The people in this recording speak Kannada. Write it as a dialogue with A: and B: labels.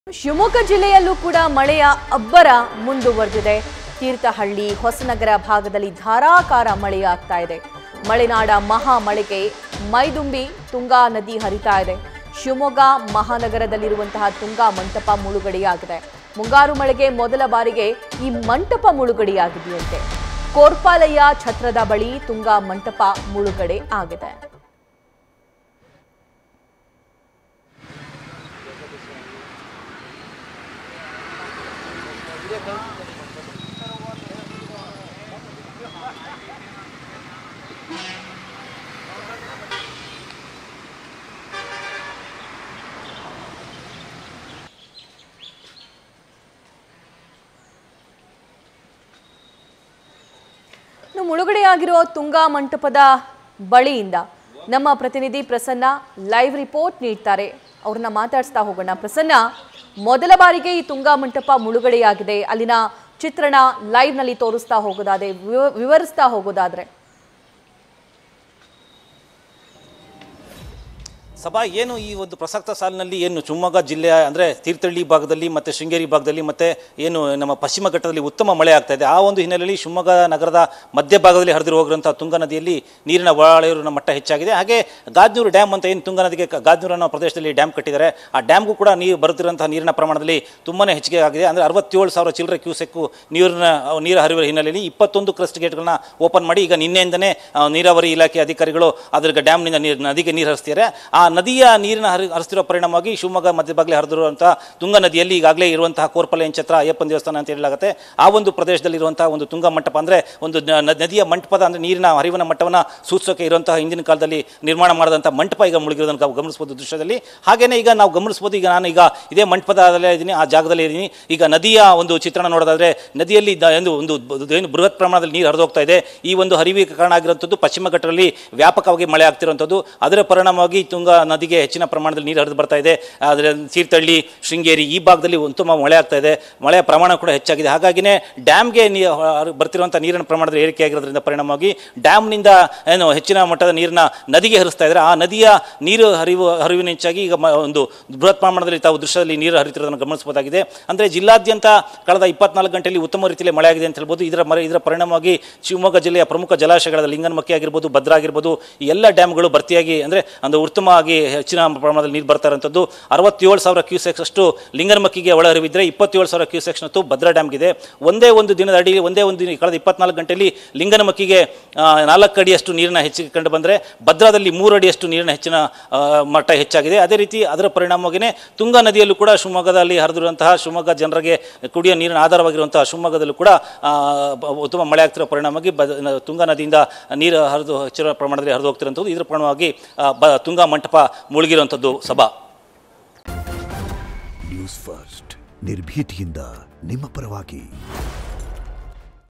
A: ಶಿವಮೊಗ್ಗ ಜಿಲ್ಲೆಯಲ್ಲೂ ಕೂಡ ಮಳೆಯ ಅಬ್ಬರ ಮುಂದುವರೆದಿದೆ ತೀರ್ಥಹಳ್ಳಿ ಹೊಸನಗರ ಭಾಗದಲ್ಲಿ ಧಾರಾಕಾರ ಮಳೆಯಾಗ್ತಾ ಇದೆ ಮಲೆನಾಡ ಮಹಾ ಮಳೆಗೆ ಮೈದುಂಬಿ ತುಂಗಾ ನದಿ ಹರಿತಾ ಇದೆ ಶಿವಮೊಗ್ಗ ಮಹಾನಗರದಲ್ಲಿರುವಂತಹ ತುಂಗಾ ಮಂಟಪ ಮುಳುಗಡೆಯಾಗಿದೆ ಮುಂಗಾರು ಮಳೆಗೆ ಮೊದಲ ಬಾರಿಗೆ ಈ ಮಂಟಪ ಮುಳುಗಡೆಯಾಗಿದೆಯಂತೆ ಕೋರ್ಪಾಲಯ್ಯ ಛತ್ರದ ಬಳಿ ತುಂಗಾ ಮಂಟಪ ಮುಳುಗಡೆ ಆಗಿದೆ ಇನ್ನು ಮುಳುಗಡೆಯಾಗಿರೋ ತುಂಗಾ ಮಂಟಪದ ಬಳಿಯಿಂದ ನಮ್ಮ ಪ್ರತಿನಿಧಿ ಪ್ರಸನ್ನ ಲೈವ್ ರಿಪೋರ್ಟ್ ನೀಡ್ತಾರೆ ಅವ್ರನ್ನ ಮಾತಾಡಿಸ್ತಾ ಹೋಗೋಣ ಪ್ರಸನ್ನ ಮೊದಲ ಬಾರಿಗೆ ಈ ತುಂಗಾ ಮಂಟಪ ಮುಳುಗಡೆಯಾಗಿದೆ ಅಲ್ಲಿನ ಚಿತ್ರಣ ಲೈವ್ನಲ್ಲಿ ತೋರಿಸ್ತಾ ಹೋಗೋದಾದ್ರೆ ವಿವ- ವಿವರಿಸ್ತಾ ಹೋಗೋದಾದ್ರೆ
B: ಸಭಾ ಏನು ಈ ಒಂದು ಪ್ರಸಕ್ತ ಸಾಲಿನಲ್ಲಿ ಏನು ಶಿವಮೊಗ್ಗ ಜಿಲ್ಲೆಯ ಅಂದರೆ ತೀರ್ಥಹಳ್ಳಿ ಭಾಗದಲ್ಲಿ ಮತ್ತು ಶೃಂಗೇರಿ ಭಾಗದಲ್ಲಿ ಮತ್ತು ಏನು ನಮ್ಮ ಪಶ್ಚಿಮ ಘಟ್ಟದಲ್ಲಿ ಉತ್ತಮ ಮಳೆ ಆಗ್ತಾ ಇದೆ ಆ ಒಂದು ಹಿನ್ನೆಲೆಯಲ್ಲಿ ಶಿವಮೊಗ್ಗ ನಗರದ ಮಧ್ಯಭಾಗದಲ್ಲಿ ಹರಿದು ಹೋಗಿರುವಂಥ ತುಂಗಾ ನದಿಯಲ್ಲಿ ನೀರಿನ ಒಳಹರಿವಿನ ಮಟ್ಟ ಹೆಚ್ಚಾಗಿದೆ ಹಾಗೆ ಗಾಜನೂರು ಡ್ಯಾಮ್ ಅಂತ ಏನು ತುಂಗಾ ನದಿಗೆ ಕ- ಗಾಜನೂರು ಅನ್ನೋ ಪ್ರದೇಶದಲ್ಲಿ ಡ್ಯಾಮ್ ಕಟ್ಟಿದ್ದಾರೆ ಆ ಡ್ಯಾಮ್ಗೂ ಕೂಡ ನೀರು ಬರುತ್ತಿರುವಂತಹ ನೀರಿನ ಪ್ರಮಾಣದಲ್ಲಿ ತುಂಬಾ ಹೆಚ್ಚಿಗೆ ಆಗಿದೆ ಅಂದರೆ ಅರವತ್ತೇಳು ಸಾವಿರ ಚಿಲ್ಲರೆ ಕ್ಯೂಸೆಕ್ಕು ನೀರಿನ ನೀರು ಹರಿಯುವ ಹಿನ್ನೆಲೆಯಲ್ಲಿ ಇಪ್ಪತ್ತೊಂದು ಕ್ರಸ್ಟ್ ಗೇಟ್ಗಳನ್ನ ಓಪನ್ ಮಾಡಿ ಈಗ ನಿನ್ನೆಯಿಂದನೇ ಆ, ನೀರಾವರಿ ಇಲಾಖೆ ಅಧಿಕಾರಿಗಳು ಅದ್ರ ಡ್ಯಾಮ್ನಿಂದ ನೀರು ನದಿಗೆ ನೀರು ಹರಿಸ್ತಿದ್ದಾರೆ ಆ ನದಿಯ ನೀರಿನ ಹರಿ ಹರಿಸ್ತಿರೋ ಪರಿಣಾಮವಾಗಿ ಶಿವಮೊಗ್ಗ ಮಧ್ಯಭಾಗದಲ್ಲಿ ಹರಿದಿರುವಂತಹ ತುಂಗಾ ನದಿಯಲ್ಲಿ ಈಗಾಗಲೇ ಇರುವಂತಹ ಕೋರ್ಪಲೆಯನ್ ಛತ್ರ ಅಯ್ಯಪ್ಪನ ದೇವಸ್ಥಾನ ಅಂತ ಹೇಳಲಾಗುತ್ತೆ ಆ ಒಂದು ಪ್ರದೇಶದಲ್ಲಿರುವಂತಹ ಒಂದು ತುಂಗಾ ಮಂಟಪ ಅಂದರೆ ಒಂದು ನ- ನ- ನದಿಯ ಮಂಟಪದ ಅಂದರೆ ನೀರಿನ ಹರಿವಿನ ಮಟ್ಟವನ್ನು ಸೂಚಿಸೋಕೆ ಇರುವಂತಹ ಹಿಂದಿನ ಕಾಲದಲ್ಲಿ ನಿರ್ಮಾಣ ಮಾಡಿದಂಥ ಮಂಟಪ ಈಗ ಮುಳುಗಿರೋದನ್ನು ನಾವು ಗಮನಿಸಬಹುದು ದೃಶ್ಯದಲ್ಲಿ ಹಾಗೇನೇ ಈಗ ನಾವು ಗಮನಿಸಬಹುದು ಈಗ ನಾನು ಈಗ ಇದೇ ಮಂಟಪದಲ್ಲೇ ಇದ್ದೀನಿ ಆ ಜಾಗದಲ್ಲಿ ಇದ್ದೀನಿ ಈಗ ನದಿಯ ಒಂದು ಚಿತ್ರಣ ನೋಡೋದಾದ್ರೆ ನದಿಯಲ್ಲಿ ದ- ಒಂದು ಒಂದು ಬ- ಏನು ಬೃಹತ್ ಪ್ರಮಾಣದಲ್ಲಿ ನೀರು ಹರಿದೋಗ್ತಾ ಇದೆ ಈ ಒಂದು ಹರಿವಿಗೆ ಕಾರಣ ಆಗಿರುವಂಥದ್ದು ಪಶ್ಚಿಮ ಘಟ್ಟದಲ್ಲಿ ವ್ಯಾಪಕವಾಗಿ ಮಳೆ ಆಗ್ತಿರುವಂಥದ್ದು ಅದರ ಪರಿಣಾಮವಾಗಿ ತುಂಗಾ ನದಿಗೆ ಹೆಚ್ಚಿನ ಪ್ರಮಾಣದಲ್ಲಿ ನೀರು ಹರಿದು ಬರ್ತಾ ಇದೆ ಆದರೆ ತೀರ್ಥಹಳ್ಳಿ ಶೃಂಗೇರಿ ಈ ಭಾಗದಲ್ಲಿ ಉತ್ತಮ ಮಳೆ ಆಗ್ತಾ ಇದೆ ಮಳೆಯ ಪ್ರಮಾಣ ಕೂಡ ಹೆಚ್ಚಾಗಿದೆ ಹಾಗಾಗಿನೇ ಡ್ಯಾಮ್ಗೆ ನೀ ಹರ- ಬರ್ತಿರುವಂಥ ನೀರಿನ ಪ್ರಮಾಣದಲ್ಲಿ ಏರಿಕೆ ಆಗಿರೋದ್ರಿಂದ ಪರಿಣಾಮವಾಗಿ ಡ್ಯಾಮ್ನಿಂದ ಏನು ಹೆಚ್ಚಿನ ಮಟ್ಟದ ನೀರನ್ನ ನದಿಗೆ ಹರಿಸ್ತಾ ಇದ್ದಾರೆ ಆ ನದಿಯ ನೀರು ಹರಿವು ಹರಿವಿನ ಹೆಚ್ಚಾಗಿ ಈಗ ಮ- ಒಂದು ಬೃಹತ್ ಪ್ರಮಾಣದಲ್ಲಿ ತಾವು ದೃಶ್ಯದಲ್ಲಿ ನೀರು ಹರಿತಿರೋದನ್ನು ಗಮನಿಸಬಹುದಾಗಿದೆ ಅಂದರೆ ಜಿಲ್ಲಾದ್ಯಂತ ಕಳೆದ ಇಪ್ಪತ್ನಾಲ್ಕು ಗಂಟೆಯಲ್ಲಿ ಉತ್ತಮ ರೀತಿಯಲ್ಲಿ ಮಳೆ ಆಗಿದೆ ಅಂತ ಹೇಳ್ಬೋದು ಇದರ ಮರ ಇದರ ಪರಿಣಾಮವಾಗಿ ಶಿವಮೊಗ್ಗ ಜಿಲ್ಲೆಯ ಪ್ರಮುಖ ಜಲಾಶಯಗಳಾದ ಲಿಂಗನಮಕ್ಕಿ ಆಗಿರ್ಬೋದು ಭದ್ರಾ ಆಗಿರ್ಬೋದು ಈ ಎಲ್ಲ ಡ್ಯಾಮ್ಗಳು ಭರ್ತಿಯಾಗಿ ಅಂದರೆ ಒಂದು ಉತ್ತಮವಾಗಿ ಹೆಚ್ಚಿನ ಪ್ರಮಾಣದಲ್ಲಿ ನೀರು ಬರ್ತಾ ಇರುವಂಥದ್ದು ಅರವತ್ತೇಳು ಸಾವಿರ ಕ್ಯೂಸೆಕ್ಸ್ ಅಷ್ಟು ಲಿಂಗನಮಕ್ಕಿಗೆ ಒಳಹರಿವಿದ್ರೆ ಇಪ್ಪತ್ತೇಳು ಸಾವಿರ ಕ್ಯೂಸೆಕ್ಸ್ ನತ್ತು ಭದ್ರಾ ಡ್ಯಾಮ್ಗಿದೆ ಒಂದೇ ಒಂದು ದಿನದ ಅಡಿ ಒಂದೇ ಒಂದು ದಿನ ಕಳೆದ ಇಪ್ಪತ್ನಾಲ್ಕು ಗಂಟೆಯಲ್ಲಿ ಲಿಂಗನಮಕ್ಕಿಗೆ ಆ, ನಾಲ್ಕು ಅಡಿಯಷ್ಟು ನೀರಿನ ಹೆಚ್ಚಿಗೆ ಕಂಡು ಬಂದರೆ ಭದ್ರಾದಲ್ಲಿ ಮೂರು ಅಡಿಯಷ್ಟು ನೀರಿನ ಹೆಚ್ಚಿನ ಆ, ಮಟ್ಟ ಹೆಚ್ಚಾಗಿದೆ ಅದೇ ರೀತಿ ಅದರ ಪರಿಣಾಮವಾಗಿಯೇ ತುಂಗಾ ನದಿಯಲ್ಲೂ ಕೂಡ ಶಿವಮೊಗ್ಗದಲ್ಲಿ ಹರಿದಿರುವಂತಹ ಶಿವಮೊಗ್ಗ ಜನರಿಗೆ ಕುಡಿಯೋ ನೀರಿನ ಆಧಾರವಾಗಿರುವಂತಹ ಶಿವಮೊಗ್ಗದಲ್ಲೂ ಕೂಡ ಆ, ಬ- ಉತ್ತಮ ಮಳೆ ಆಗ್ತಿರೋ ಪರಿಣಾಮವಾಗಿ ಬ ನ- ತುಂಗಾ ನದಿಯಿಂದ ನೀರು ಹರಿದು ಹೆಚ್ಚಿನ ಪ್ರಮಾಣದಲ್ಲಿ ಹರಿದು ಹೋಗ್ತಿರುವಂಥದ್ದು ಇದರ ಪರಿಣಾಮವಾಗಿ ಆ, ಬ ತುಂಗಾ ಮಂಟಪ ಮುಳುಗಿರುವಂಥದ್ದು ಸಭಾ
C: ನ್ಯೂಸ್ ಫಸ್ಟ್ ನಿರ್ಭೀತಿಯಿಂದ ನಿಮ್ಮ ಪರವಾಗಿ